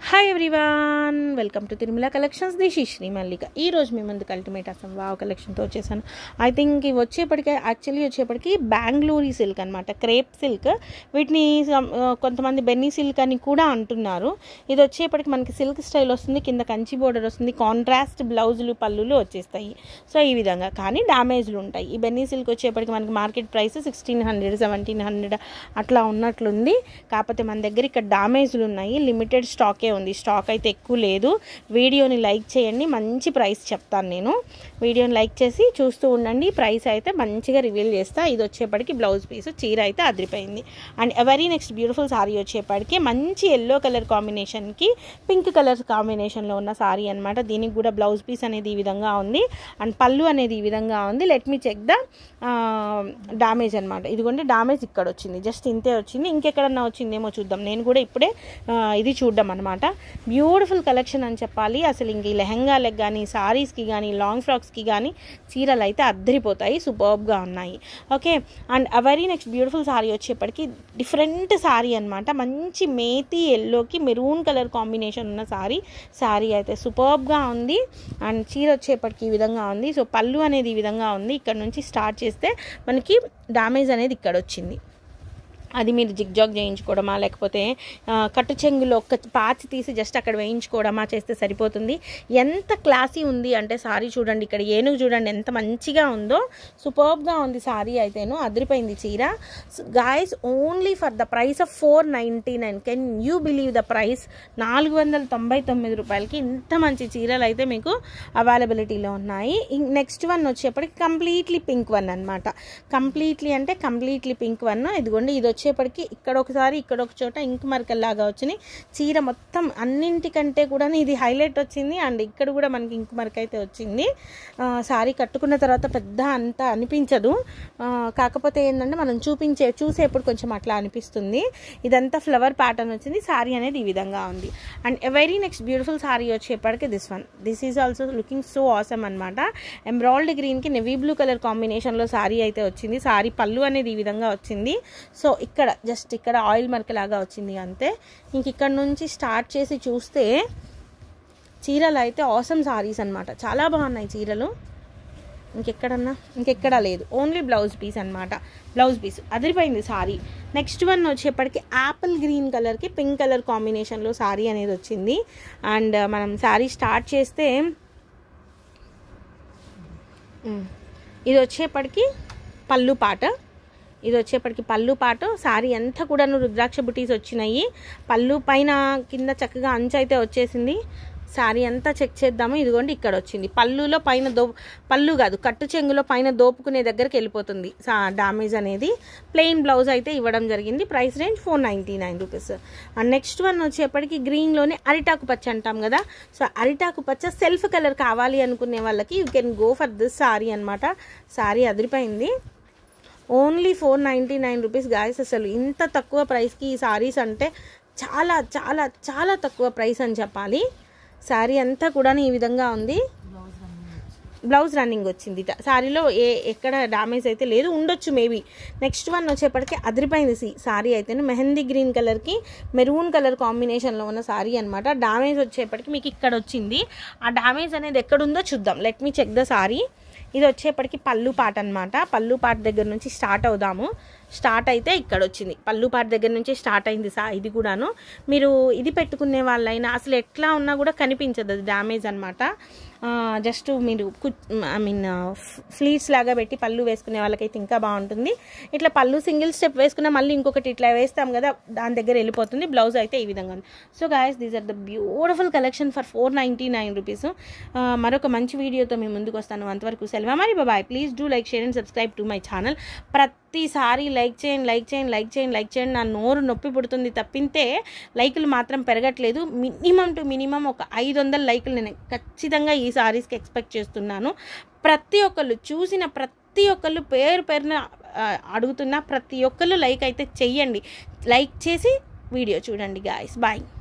Hi everyone welcome to Tirumala collections this Shri Mallika ఈ రోజు మీ ముందుకు అల్టిమేట్ అసం వావ్ కలెక్షన్తో వచ్చేసాను ఐ థింక్ ఇవి వచ్చేప్పటికే యాక్చువల్లీ వచ్చేప్పటికి బెంగళూరి సిల్క్ అనమాట క్రేప్ సిల్క్ వీటిని some- ఆ, కొంతమంది బెన్నీ సిల్క్ అని కూడా అంటున్నారు ఇది వచ్చేప్పటికి మనకి సిల్క్ స్టైల్ వస్తుంది కింద కంచి బోర్డర్ వస్తుంది కాంట్రాస్ట్ బ్లౌజులు పళ్ళులు వచ్చేస్తాయి సో ఈ విధంగా కానీ డ్యామేజ్లు ఉంటాయి ఈ బెన్నీ సిల్క్ వచ్చేప్పటికి మనకి market price sixteen hundred seventeen hundred అట్లా ఉన్నట్లుంది కాకపోతే మన దగ్గర ఇక్కడ డామేజ్లు ఉన్నాయి లిమిటెడ్ స్టాకే ఉంది స్టాక్ అయితే ఎక్కువ లేదు వీడియోని లైక్ చేయండి మంచి ప్రైస్ చెప్తాను నేను వీడియోని లైక్ చేసి చూస్తూ ఉండండి ప్రైస్ అయితే మంచిగా రివీల్ చేస్తా ఇది వచ్చేప్పటికి బ్లౌజ్ పీస్ చీర అయితే అదిరిపోయింది and every next beautiful sari వచ్చేప్పటికి మంచి ఎల్లో కలర్ కాంబినేషన్కి పింక్ కలర్ కాంబినేషన్లో ఉన్న సారీ అనమాట దీనికి కూడా బ్లౌజ్ పీస్ అనేది ఈ విధంగా ఉంది అండ్ పళ్ళు అనేది ఈ విధంగా ఉంది let me check the damage అనమాట ఇదిగోండి డామేజ్ ఇక్కడ వచ్చింది జస్ట్ ఇంతే వచ్చింది ఇంకెక్కడన్నా వచ్చిందేమో చూద్దాం నేను కూడా ఇప్పుడే ఆ, ఇది చూద్దాం అనమాట బ్యూటిఫుల్ కలెక్షన్ అని చెప్పాలి అసలు ఇంక ఈ లెహంగాలకు కానీ సారీస్కి కానీ లాంగ్ ఫ్రాక్స్కి కానీ చీరలు అయితే అద్దరిపోతాయి సూపర్బ్గా ఉన్నాయి okay and very next beautiful sari వచ్చేప్పటికి డిఫరెంట్ సారీ అనమాట మంచి మేతి ఎల్లోకి మెరూన్ కలర్ కాంబినేషన్ ఉన్న సారీ సారీ అయితే సూపర్బ్గా ఉంది అండ్ చీర వచ్చేప్పటికి ఈ విధంగా ఉంది సో పళ్ళు అనేది ఈ విధంగా ఉంది ఇక్కడ నుంచి స్టార్ట్ చేస్తే మనకి డామేజ్ అనేది ఇక్కడ వచ్చింది అది మీరు జిగ్ జాగ్ చేయించుకోవడమా లేకపోతే ఆ, కట్టు చెంగులో ఒక్క పాచి తీసి జస్ట్ అక్కడ వేయించుకోవడమా చేస్తే సరిపోతుంది ఎంత క్లాసీ ఉంది అంటే సారీ చూడండి ఇక్కడ ఏనుగు చూడండి ఎంత మంచిగా ఉందో సూపర్బ్గా ఉంది సారీ అయితేను అదిరిపోయింది చీర guys only for the price of four ninety nine can you believe the price నాలుగు వందల తొంభై తొమ్మిది రూపాయలకి ఇంత మంచి చీరలు అయితే మీకు అవైలబిలిటీలో ఉన్నాయి నెక్స్ట్ వన్ వచ్చేప్పటికి కంప్లీట్లీ పింక్ వన్ అనమాట కంప్లీట్లీ అంటే కంప్లీట్లీ పింక్ వన్ ఇదిగోండి ఇది వచ్చేప్పటికి ఇక్కడ ఒకసారి ఇక్కడ ఒక చోట ఇంక్ మరకల్లాగా వచ్చినాయి చీర మొత్తం అన్నింటికంటే కూడా ఇది హైలైట్ వచ్చింది అండ్ ఇక్కడ కూడా మనకి ఇంక్ మరక అయితే వచ్చింది ఆ, సారీ కట్టుకున్న తర్వాత పెద్ద అంత అనిపించదు ఆ, కాకపోతే ఏంటంటే మనం చూపించే చూసేప్పుడు కొంచెం అట్లా అనిపిస్తుంది ఇదంతా ఫ్లవర్ ప్యాటర్న్ వచ్చింది సారీ అనేది ఈ విధంగా ఉంది and very next beautiful sari వచ్చేప్పటికి this one this is also looking so awesome అనమాట ఎంబ్రాయిల్డ్ గ్రీన్కి నెవీ బ్లూ కలర్ కాంబినేషన్లో సారీ అయితే వచ్చింది సారీ పళ్ళు అనేది ఈ విధంగా వచ్చింది సో ఇక్కడ జస్ట్ ఇక్కడ ఆయిల్ మరక లాగా వచ్చింది అంతే ఇంక ఇక్కడ నుంచి స్టార్ట్ చేసి చూస్తే చీరలు అయితే ఆసమ్ సారీస్ అనమాట చాలా బాగున్నాయి చీరలు ఇంకెక్కడన్నా ఇంకెక్కడా లేదు ఓన్లీ బ్లౌజ్ పీస్ అనమాట బ్లౌజ్ పీస్ అదిరిపోయింది సారీ నెక్స్ట్ వన్ వచ్చేప్పటికి యాపిల్ గ్రీన్ కలర్కి పింక్ కలర్ కాంబినేషన్లో సారీ అనేది వచ్చింది అండ్ మనం సారీ స్టార్ట్ చేస్తే ఉమ్, ఇది వచ్చేప్పటికి పళ్ళు పాట ఇది వచ్చేప్పటికి పళ్ళు పాటు సారీ అంతా కూడాను రుద్రాక్ష బుటీస్ వచ్చినాయి పళ్ళు పైన కింద చక్కగా అంచు అయితే వచ్చేసింది సారీ అంతా చెక్ చేద్దాము ఇదిగోండి ఇక్కడ వచ్చింది పళ్ళులో పైన దో పళ్ళు కాదు కట్టు చెంగులో పైన దోపుకునే దగ్గరికి వెళ్ళిపోతుంది సా డామేజ్ అనేది ప్లెయిన్ బ్లౌజ్ అయితే ఇవ్వడం జరిగింది price range four ninety nine rupees and next one వచ్చేప్పటికి గ్రీన్లోనే అరిటాకు పచ్చ అంటాం కదా సో అరిటాకు పచ్చ సెల్ఫ్ కలర్ కావాలి అనుకునే వాళ్ళకి you can go for this sari అనమాట సారీ అదిరిపోయింది only four ninety nine rupees guys అసలు ఇంత తక్కువ ప్రైస్కి ఈ సారీస్ అంటే చాలా చాలా చాలా తక్కువ ప్రైస్ అని చెప్పాలి శారీ అంతా కూడా ఈ విధంగా ఉంది బ్లౌజ్ రన్నింగ్ వచ్చింది ఇట. శారీలో ఏ ఎక్కడ డ్యామేజ్ అయితే లేదు ఉండొచ్చు మేబీ నెక్స్ట్ వన్ వచ్చేప్పటికి అదిరిపోయింది సి సారీ అయితే మెహందీ గ్రీన్ కలర్కి మెరూన్ కలర్ కాంబినేషన్లో ఉన్న సారీ అనమాట డ్యామేజ్ వచ్చేప్పటికి మీకు ఇక్కడ వచ్చింది ఆ డ్యామేజ్ అనేది ఎక్కడుందో చూద్దాం let me check the sari ఇది వచ్చేప్పటికి పళ్ళు పాట అనమాట పళ్ళు పాట దగ్గర నుంచి స్టార్ట్ అవుదాము స్టార్ట్ అయితే ఇక్కడ వచ్చింది పళ్ళు పాట దగ్గర నుంచి స్టార్ట్ అయింది సా ఇది కూడాను మీరు ఇది పెట్టుకునే వాళ్ళైనా అసలు ఎట్లా ఉన్నా కూడా కనిపించదు అది డ్యామేజ్ అనమాట జస్ట్ మీరు ఐ మీన్ ఫ్లీట్స్ లాగా పెట్టి పళ్ళు వేసుకునే వాళ్ళకైతే ఇంకా బాగుంటుంది ఇట్లా పళ్ళు సింగిల్ స్టెప్ వేసుకున్న మళ్ళీ ఇంకొకటి ఇట్లా వేస్తాం కదా దాని దగ్గర వెళ్ళిపోతుంది బ్లౌజ్ అయితే ఈ విధంగా ఉంది so guys these are the beautiful collection for four ninety nine rupees మరొక మంచి వీడియోతో మేము ముందుకు వస్తాను అంతవరకు సెలవు మరి bye please do like share and subscribe to my channel ప్రతిసారి లైక్ చేయండి లైక్ చేయండి లైక్ చేయండి లైక్ చేయండి నా నోరు నొప్పి పుడుతుంది తప్పితే లైకులు మాత్రం పెరగట్లేదు మినిమం టు మినిమం ఒక ఐదు వందల లైకులు నేను ఖచ్చితంగా ఈ సారీస్కి ఎక్స్పెక్ట్ చేస్తున్నాను ప్రతి ఒక్కళ్ళు చూసిన ప్రతి ఒక్కళ్ళు పేరు పేరున ఆ, అడుగుతున్న ప్రతి ఒక్కళ్ళు లైక్ అయితే చెయ్యండి లైక్ చేసి వీడియో చూడండి గాయస్ బాయ్